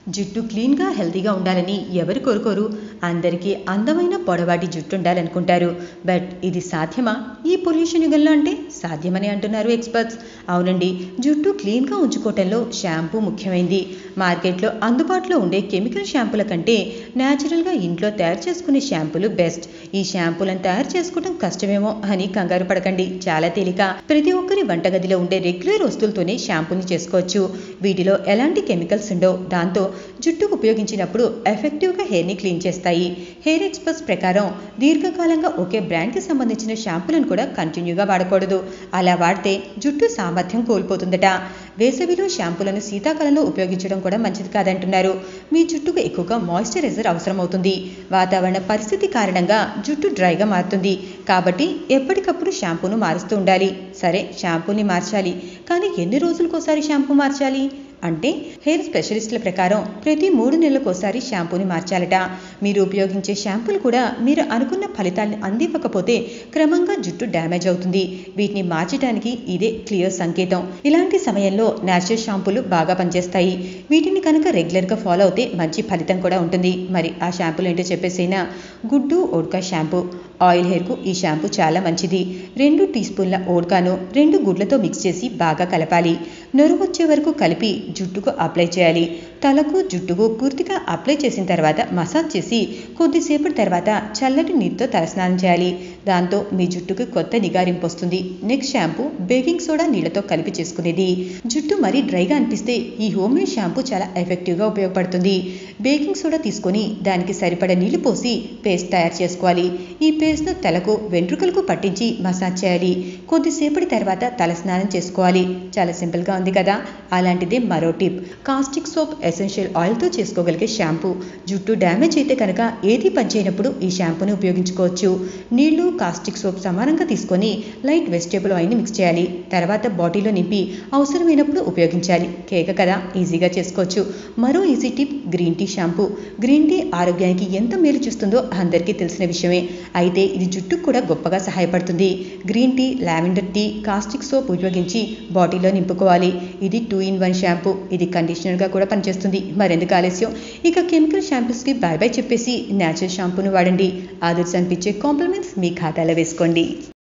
జుట్టు క్లీన్గా హెల్తీగా ఉండాలని ఎవరు కోరుకోరు అందరికీ అందమైన పొడవాటి జుట్టు ఉండాలనుకుంటారు బట్ ఇది సాధ్యమా ఈ పొల్యూషన్ యుగంలో అంటే సాధ్యమని అంటున్నారు ఎక్స్పర్ట్స్ అవునండి జుట్టు క్లీన్గా ఉంచుకోవటంలో షాంపూ ముఖ్యమైంది మార్కెట్లో అందుబాటులో ఉండే కెమికల్ షాంపూల కంటే న్యాచురల్గా ఇంట్లో తయారు చేసుకునే షాంపూలు బెస్ట్ ఈ షాంపూలను తయారు చేసుకోవడం కష్టమేమో అని కంగారు పడకండి చాలా తేలిక ప్రతి ఒక్కరి వంటగదిలో ఉండే రెగ్యులర్ వస్తువులతోనే షాంపూని చేసుకోవచ్చు వీటిలో ఎలాంటి కెమికల్స్ ఉండవు దాంతో జుట్టుకు ఉపయోగించినప్పుడు ఎఫెక్టివ్గా హెయిర్ని క్లీన్ చేస్తాయి హెయిర్ ఎక్స్పర్ట్స్ ప్రకారం దీర్ఘకాలంగా ఒకే బ్రాండ్కి సంబంధించిన షాంపూలను కూడా కంటిన్యూగా వాడకూడదు అలా వాడితే జుట్టు సామర్థ్యం కోల్పోతుందట వేసవిలో షాంపూలను శీతాకాలంలో ఉపయోగించడం కూడా మంచిది కాదంటున్నారు మీ జుట్టుకు ఎక్కువగా మాయిశ్చరైజర్ అవసరమవుతుంది వాతావరణ పరిస్థితి కారణంగా జుట్టు డ్రైగా మారుతుంది కాబట్టి ఎప్పటికప్పుడు షాంపూను మారుస్తూ ఉండాలి సరే షాంపూని మార్చాలి కానీ ఎన్ని రోజులకోసారి షాంపూ మార్చాలి అంటే హెయిర్ స్పెషలిస్టుల ప్రకారం ప్రతి మూడు నెలలకోసారి షాంపూని మార్చాలట మీరు ఉపయోగించే షాంపూలు కూడా మీరు అనుకున్న ఫలితాన్ని అందివ్వకపోతే క్రమంగా జుట్టు డ్యామేజ్ అవుతుంది వీటిని మార్చడానికి ఇదే క్లియర్ సంకేతం ఇలాంటి సమయంలో న్యాచురల్ షాంపూలు బాగా పనిచేస్తాయి వీటిని కనుక రెగ్యులర్గా ఫాలో అవుతే మంచి ఫలితం కూడా ఉంటుంది మరి ఆ షాంపూలు ఏంటో చెప్పేసైనా గుడ్డు ఓడ్కా షాంపూ ఆయిల్ హెయిర్కు ఈ షాంపూ చాలా మంచిది రెండు టీ స్పూన్ల ఓడ్కాను రెండు గుడ్లతో మిక్స్ చేసి బాగా కలపాలి నొరు వచ్చే వరకు కలిపి జుట్టుకు అప్లై చేయాలి తలకు జుట్టుకు పూర్తిగా అప్లై చేసిన తర్వాత మసాజ్ చేసి కొద్దిసేపటి తర్వాత చల్లటి నీటితో తలస్నానం చేయాలి దాంతో మీ జుట్టుకు కొత్త నిగారింపు వస్తుంది నెక్స్ట్ షాంపూ బేకింగ్ సోడా నీళ్లతో కలిపి చేసుకునేది జుట్టు మరీ డ్రైగా అనిపిస్తే ఈ హోమ్ మేడ్ షాంపూ చాలా ఎఫెక్టివ్గా ఉపయోగపడుతుంది బేకింగ్ సోడా తీసుకొని దానికి సరిపడే నీళ్లు పోసి పేస్ట్ తయారు చేసుకోవాలి ఈ పేస్ట్ను తలకు వెంట్రుకలకు పట్టించి మసాజ్ చేయాలి కొద్దిసేపటి తర్వాత తలస్నానం చేసుకోవాలి చాలా సింపుల్గా ఉంది కదా అలాంటిదే మరో టిప్ కాస్టిక్ సోప్ ఎసెన్షియల్ ఆయిల్తో చేసుకోగలిగే షాంపూ జుట్టు డ్యామేజ్ అయితే కనుక ఏది పనిచేయనప్పుడు ఈ షాంపూని ఉపయోగించుకోవచ్చు నీళ్లు కాస్టిక్ సోప్ సమానంగా తీసుకొని లైట్ వెజిటేబుల్ ఆయిల్ని మిక్స్ చేయాలి తర్వాత బాటిల్లో నింపి అవసరమైనప్పుడు ఉపయోగించాలి కేక కదా ఈజీగా చేసుకోవచ్చు మరో easy tip green tea shampoo green tea ఆరోగ్యానికి ఎంత మేలు చేస్తుందో అందరికీ తెలిసిన విషయమే అయితే ఇది జుట్టుకు కూడా గొప్పగా సహాయపడుతుంది green tea lavender tea caustic soap ఉపయోగించి బాటిల్లో నింపుకోవాలి ఇది టూ ఇన్ వన్ షాంపూ ఇది కండిషనర్గా కూడా పనిచేస్తుంది మరెందుకు ఆలస్యం ఇక కెమికల్ షాంపూస్కి బాయ్ బాయ్ చెప్పేసి న్యాచురల్ షాంపూను వాడండి ఆదర్శ అనిపించే కాంప్లిమెంట్స్ మీ ఖాతాలో వేసుకోండి